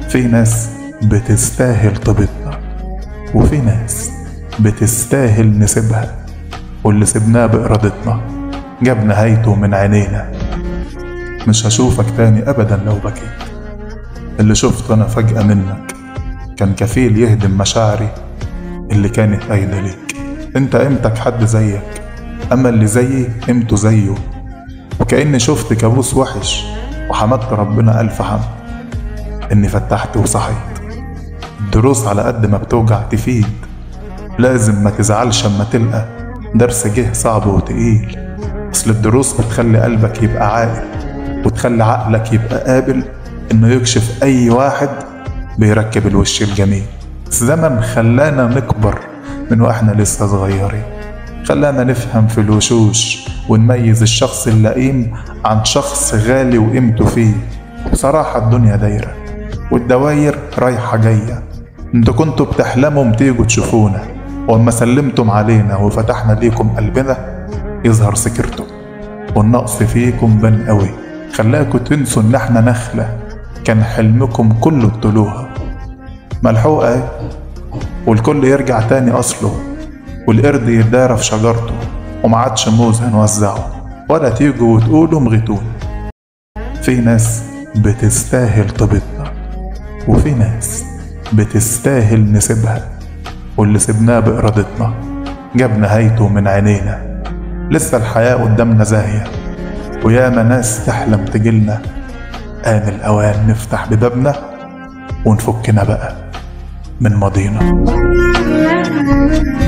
في ناس بتستاهل طيبتنا وفي ناس بتستاهل نسيبها واللي سبناه بإرادتنا جاب نهايته من عينينا مش هشوفك تاني أبدا لو بكيت اللي شفته أنا فجأة منك كان كفيل يهدم مشاعري اللي كانت قايدة ليك انت قيمتك حد زيك أما اللي زيي قيمته زيه وكأني شفت كابوس وحش وحمدت ربنا ألف حمد إني فتحت وصحيت الدروس على قد ما بتوجع تفيد لازم ما تزعلش اما تلقى درس جه صعب وتقيل اصل الدروس بتخلي قلبك يبقى عاقل وتخلي عقلك يبقى قابل انه يكشف اي واحد بيركب الوش الجميل الزمن خلانا نكبر من واحنا لسه صغيرين خلانا نفهم في الوشوش ونميز الشخص اللئيم عن شخص غالي وقيمته فيه بصراحة الدنيا دايرة والدواير رايحة جاية انتوا كنتوا بتحلموا تيجوا تشوفونا واما سلمتم علينا وفتحنا ليكم قلبنا يظهر سكرتم والنقص فيكم بان قوي خلاكوا تنسوا ان احنا نخلة كان حلمكم كله تطلوها ملحوقة اهي والكل يرجع تاني اصله والقرد يتدارى في شجرته ومعادش موز هنوزعه ولا تيجوا وتقولوا مغيتوني في ناس بتستاهل طيبتنا وفي ناس بتستاهل نسيبها واللي سبناه بإرادتنا جاب نهايته من عينينا لسه الحياة قدامنا زاهية وياما ناس تحلم تجيلنا آن الأوان نفتح ببابنا ونفكنا بقى من ماضينا